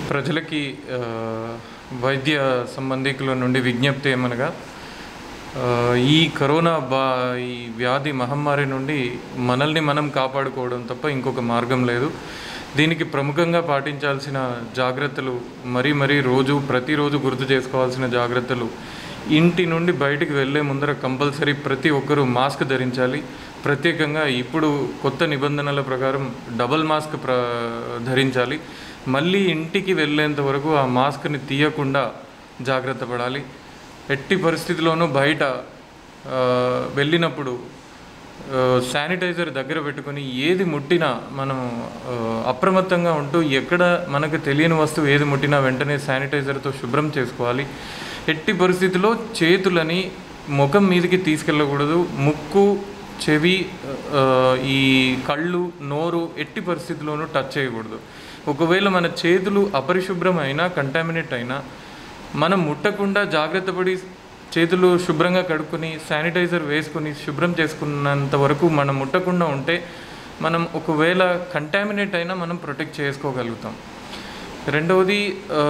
ప్రజలకి ఆ, వైద్య సంబంధికుల నుండి విజ్ఞప్తి ఏమనగా ఆ, ఈ కరోనా బా ఈ వ్యాధి మహమ్మారి నుండి మనల్ని మనం కాపాడుకోవడం తప్ప ఇంకొక మార్గం లేదు దీనికి ప్రముఖంగా పాటించాల్సిన జాగ్రత్తలు మరీ మరీ రోజు ప్రతిరోజు గుర్తు చేసుకోవాల్సిన జాగ్రత్తలు ఇంటి నుండి బయటికి వెళ్ళే ముందర కంపల్సరీ ప్రతి ఒక్కరూ మాస్క్ ధరించాలి ప్రత్యేకంగా ఇప్పుడు కొత్త నిబంధనల ప్రకారం డబల్ మాస్క్ ప్ర ధరించాలి మళ్ళీ ఇంటికి వెళ్ళేంత వరకు ఆ మాస్క్ని తీయకుండా జాగ్రత్త పడాలి ఎట్టి పరిస్థితిలోనూ బయట ఆ, వెళ్ళినప్పుడు ఆ, శానిటైజర్ దగ్గర పెట్టుకొని ఏది ముట్టినా మనం ఆ, అప్రమత్తంగా ఉంటూ ఎక్కడ మనకు తెలియని వస్తువు ఏది ముట్టినా వెంటనే శానిటైజర్తో శుభ్రం చేసుకోవాలి ఎట్టి పరిస్థితిలో చేతులని ముఖం మీదకి తీసుకెళ్ళకూడదు ముక్కు చెవి ఆ, ఈ కళ్ళు నోరు ఎట్టి పరిస్థితిలోనూ టచ్ చేయకూడదు ఒకవేళ మన చేతులు అపరిశుభ్రం అయినా కంటామినేట్ అయినా మనం ముట్టకుండా జాగ్రత్త పడి చేతులు శుభ్రంగా కడుక్కొని శానిటైజర్ వేసుకొని శుభ్రం చేసుకున్నంత వరకు మనం ముట్టకుండా ఉంటే మనం ఒకవేళ కంటామినేట్ అయినా మనం ప్రొటెక్ట్ చేసుకోగలుగుతాం రెండవది ఆ,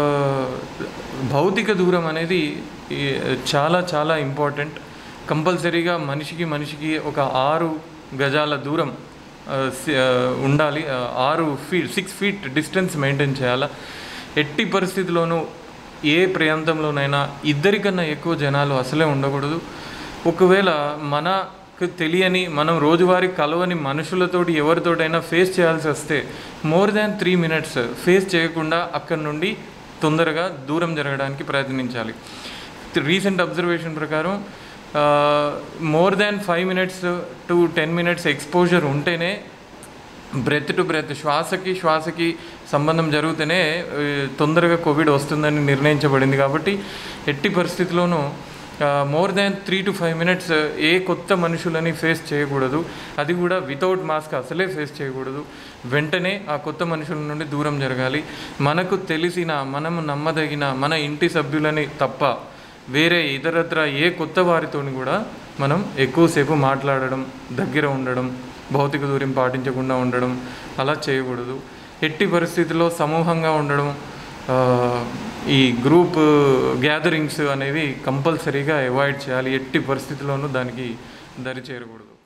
భౌతిక దూరం అనేది ఈ, చాలా చాలా ఇంపార్టెంట్ కంపల్సరీగా మనిషికి మనిషికి ఒక ఆరు గజాల దూరం ఆ, సి- ఆ, ఉండాలి ఆ, ఆరు feet six feet distance maintain చేయాలా ఎట్టి పరిస్థితిలోనూ ఏ ప్రాంతంలోనైనా ఇద్దరికన్నా ఎక్కువ జనాలు అసలే ఉండకూడదు ఒకవేళ మనకు తెలియని మనం రోజువారీ కలవని మనుషులతోటి ఎవరితోటైనా ఫేస్ చేయాల్సి వస్తే more than three minutes face చేయకుండా అక్కడి నుండి తొందరగా దూరం జరగడానికి ప్రయత్నించాలి రీసెంట్ అబ్జర్వేషన్ ప్రకారం more than five minutes to ten minutes exposure ఉంటేనే బ్రెత్ టు బ్రెత్ శ్వాసకి శ్వాసకి సంబంధం జరిగితేనే ఆ, తొందరగా కోవిడ్ వస్తుందని నిర్ణయించబడింది కాబట్టి ఎట్టి పరిస్థితిలోనూ more than three to five minutes ఏ కొత్త మనుషులని ఫేస్ చేయకూడదు అది కూడా వితౌట్ మాస్క్ అసలే ఫేస్ చేయకూడదు వెంటనే ఆ కొత్త మనుషుల నుండి దూరం జరగాలి మనకు తెలిసిన మనము నమ్మదగిన మన ఇంటి సభ్యులని తప్ప వేరే ఇతరత్ర ఏ కొత్త వారితోని కూడా మనం ఎక్కువసేపు మాట్లాడడం దగ్గర ఉండడం భౌతిక దూరం పాటించకుండా ఉండడం అలా చేయకూడదు ఎట్టి పరిస్థితుల్లో సమూహంగా ఉండడం ఆ, ఈ గ్రూప్ గ్యాదరింగ్స్ అనేవి కంపల్సరీగా అవాయిడ్ చేయాలి ఎట్టి పరిస్థితుల్లోనూ దానికి దరి చేరకూడదు